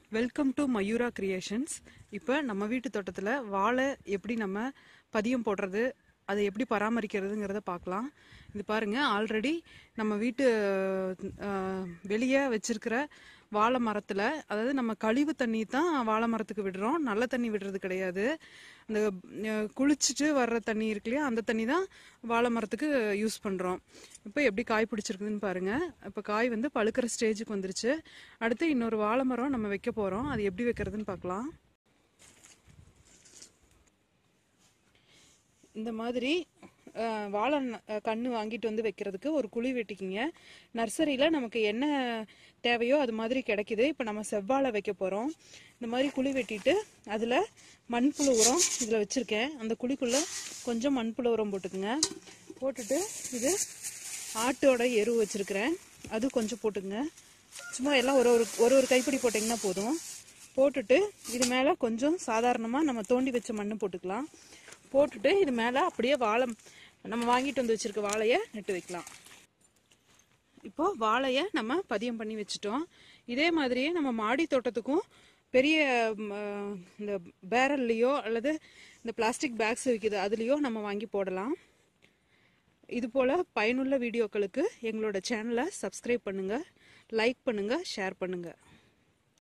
welcome to Mayura creations இப்போ நம்ம வீட்டு தோட்டத்தில் வாழை எப்படி நம்ம பதியம் போடுறது அதை எப்படி பராமரிக்கிறதுங்கிறத பார்க்கலாம் இது பாருங்க ஆல்ரெடி நம்ம வீட்டு வெளியே வச்சிருக்கிற வாழை மரத்தில் அதாவது நம்ம கழிவு தண்ணி தான் வாழை மரத்துக்கு விடுறோம் நல்ல தண்ணி விடுறது கிடையாது அந்த அஹ், குளிச்சுட்டு வர்ற தண்ணி இருக்கு இல்லையா அந்த தண்ணி தான் வாழை மரத்துக்கு யூஸ் பண்ணுறோம் இப்போ எப்படி காய் பிடிச்சிருக்குதுன்னு பாருங்க இப்போ காய் வந்து பழுக்கிற ஸ்டேஜுக்கு வந்துருச்சு அடுத்து இன்னொரு வாழை மரம் நம்ம வைக்க போகிறோம் அது எப்படி வைக்கிறதுன்னு பார்க்கலாம் இந்த மாதிரி அஹ், வாழை ந- அஹ், கன்று வாங்கிட்டு வந்து வைக்கிறதுக்கு ஒரு குழி வெட்டிக்கிங்க நர்சரியில் நமக்கு என்ன தேவையோ அது மாதிரி கிடைக்குது இப்போ நம்ம செவ்வாழை வைக்க போகிறோம் இந்த மாதிரி குழி வெட்டிட்டு அதில் மண்புழு உரம் இதில் வச்சுருக்கேன் அந்த குழிக்குள்ளே கொஞ்சம் மண்புழு உரம் போட்டுக்குங்க போட்டுட்டு இது ஆட்டோட எரு வச்சுருக்கிறேன் அது கொஞ்சம் போட்டுக்குங்க சும்மா எல்லாம் ஒரு ஒரு ஒரு ஒரு கைப்பிடி போட்டிங்கன்னா போதும் போட்டுட்டு இது மேலே கொஞ்சம் சாதாரணமாக நம்ம தோண்டி வச்ச மண் போட்டுக்கலாம் போட்டுட்டு இது மேலே அப்படியே வாழை நம்ம வாங்கிட்டு வந்து வச்சிருக்க வாழையை நட்டு வைக்கலாம் இப்போ வாழையை நம்ம பதியம் பண்ணி வச்சுட்டோம் இதே மாதிரியே நம்ம மாடி தோட்டத்துக்கும் பெரிய ம், அஹ், இந்த பேரல்லையோ அல்லது இந்த பிளாஸ்டிக் பேக்ஸ் விற்கிது அதுலேயோ நம்ம வாங்கி போடலாம் இது போல் பயனுள்ள வீடியோக்களுக்கு எங்களோட சேனலை சப்ஸ்கிரைப் பண்ணுங்கள் லைக் பண்ணுங்கள் ஷேர் பண்ணுங்கள்